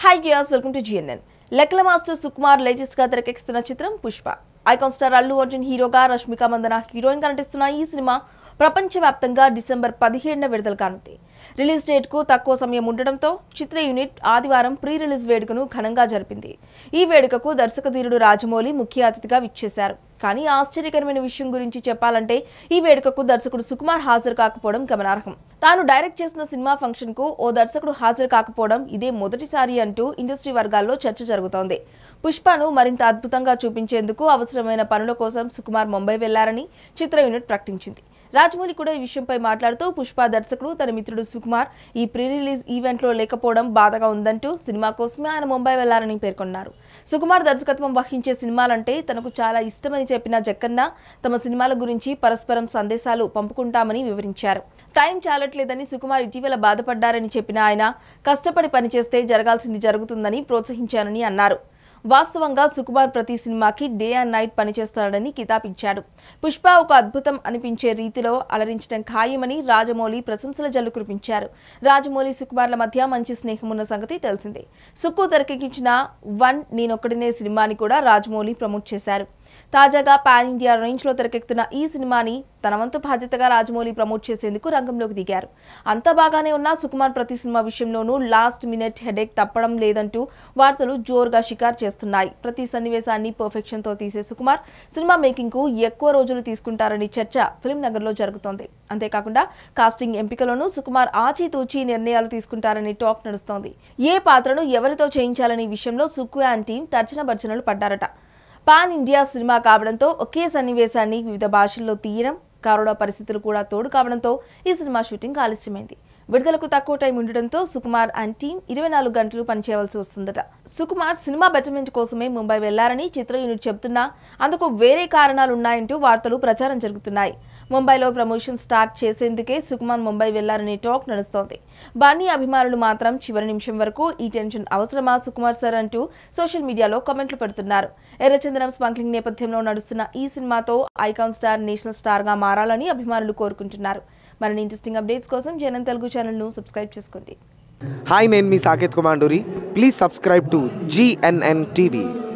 hi viewers welcome to GNN లెక్కల మాస్టర్ Sukumar latest గా తెరకెక్కుతున్న చిత్రం పుష్ప ఐకాన్ స్టార్ అల్లు అర్జున్ హీరోగా రష్మిక మందన హీరోయిన్ గా నటిస్తున్న ఈ సినిమా ప్రపంచవ్యాప్తంగా డిసెంబర్ పదిహేడున విడుదల కానుంది రిలీజ్ డేట్ కు తక్కువ సమయం ఉండడంతో చిత్ర యూనిట్ ఆదివారం ప్రీ రిలీజ్ వేడుకను ఘనంగా జరిపింది ఈ వేడుకకు దర్శకధీరుడు రాజమౌళి ముఖ్య అతిథిగా విచ్చేశారు కానీ ఆశ్చర్యకరమైన విషయం గురించి చెప్పాలంటే ఈ వేడుకకు దర్శకుడు సుకుమార్ హాజరు కాకపోవడం గమనార్హం తాను డైరెక్ట్ చేసిన సినిమా ఫంక్షన్ కు ఓ దర్శకుడు హాజరు కాకపోవడం ఇదే మొదటిసారి అంటూ ఇండస్ట్రీ వర్గాల్లో చర్చ జరుగుతోంది పుష్పను మరింత అద్భుతంగా చూపించేందుకు అవసరమైన పనుల కోసం సుకుమార్ ముంబై వెళ్లారని చిత్ర యూనిట్ ప్రకటించింది రాజమౌళి కూడా ఈ విషయంపై మాట్లాడుతూ పుష్ప దర్శకుడు తన మిత్రుడు సుకుమార్ ఈ ప్రీ రిలీజ్ ఈవెంట్లో లేకపోవడం బాధగా ఉందంటూ సినిమా కోసమే ఆయన ముంబై వెళ్లారని పేర్కొన్నారు సుకుమార్ దర్శకత్వం వహించే సినిమాలంటే తనకు చాలా ఇష్టమని చెప్పిన జక్కన్న తమ సినిమాల గురించి పరస్పరం సందేశాలు పంపుకుంటామని వివరించారు టైం చాలట్లేదని సుకుమార్ ఇటీవల బాధపడ్డారని చెప్పిన ఆయన కష్టపడి పనిచేస్తే జరగాల్సింది జరుగుతుందని ప్రోత్సహించానని అన్నారు వాస్తవంగా సుకుమార్ ప్రతి సినిమాకి డే అండ్ నైట్ పనిచేస్తున్నాడని కితాబిచ్చాడు పుష్ప ఒక అద్భుతం అనిపించే రీతిలో అలరించడం ఖాయమని రాజమౌళి ప్రశంసల జల్లు కురిపించారు రాజమౌళి సుకుమార్ల మధ్య మంచి స్నేహం ఉన్న సంగతి తెలిసిందే సుక్కు తెరకెక్కించిన వన్ నేనొక్కడినే సినిమాని కూడా రాజమౌళి ప్రమోట్ చేశారు తాజాగా పాన్ ఇండియా రేంజ్ లో తెరకెక్కుతున్న ఈ సినిమాని తన వంతు బాధ్యతగా రాజమౌళి ప్రమోట్ చేసేందుకు రంగంలోకి దిగారు అంత బాగానే ఉన్న సుకుమార్ ప్రతి సినిమా విషయంలోనూ లాస్ట్ మినిట్ హెడేక్ తప్పడం లేదంటూ వార్తలు జోరుగా షికారు చేస్తున్నాయి ప్రతి సన్నివేశాన్ని పర్ఫెక్షన్ తో తీసే సుకుమార్ సినిమా మేకింగ్ కు ఎక్కువ రోజులు తీసుకుంటారని చర్చ ఫిల్మ్ నగర్ లో జరుగుతోంది అంతేకాకుండా కాస్టింగ్ ఎంపికలోనూ సుకుమార్ ఆచితూచి నిర్ణయాలు తీసుకుంటారని టాక్ నడుస్తోంది ఏ పాత్రను ఎవరితో చేయించాలనే విషయంలో సుక్కు అండ్ టీం తర్జన భర్జనలు పడ్డారట పాన్ ఇండియా సినిమా కావడంతో ఒకే సన్నివేశాన్ని వివిధ భాషల్లో తీయడం కరోనా పరిస్థితులు కూడా తోడు కావడంతో ఈ సినిమా షూటింగ్ ఆలస్యమైంది విడుదలకు తక్కువ టైం ఉండడంతో సుకుమార్ అండ్ టీం ఇరవై నాలుగు గంటలు పనిచేయవలసి వస్తుందట సుకుమార్ సినిమా బెటర్మెంట్ కోసమే ముంబై వెళ్లారని చిత్ర యూనిట్ చెబుతున్నా అందుకు వేరే కారణాలు ఉన్నాయంటూ వార్తలు ప్రచారం జరుగుతున్నాయి ముంబైలో ప్రమోషన్ స్టార్ట్ చేసేందుకే సుకుమార్ ముంబై వెళ్లారనే టాక్ నడుస్తోంది బానీ అభిమానులు మాత్రం చివరి నిమిషం వరకు ఈ టెన్షన్ అవసరమా సుకుమార్ సార్ అంటూ సోషల్ మీడియాలో కామెంట్లు పెడుతున్నారు ఎర్రచందనం స్మగ్లింగ్ నేపథ్యంలో నడుస్తున్న ఈ సినిమాతో ఐకాన్ స్టార్ నేషనల్ స్టార్ గా మారాలని అభిమానులు కోరుకుంటున్నారు మరిన్ని ఇంట్రెస్టింగ్ అప్డేట్స్ కోసం జనం తెలుగు ఛానల్ను సబ్స్క్రైబ్ చేసుకోండి హాయ్ నేను మీ Saketh Kumanduri please subscribe to GNN TV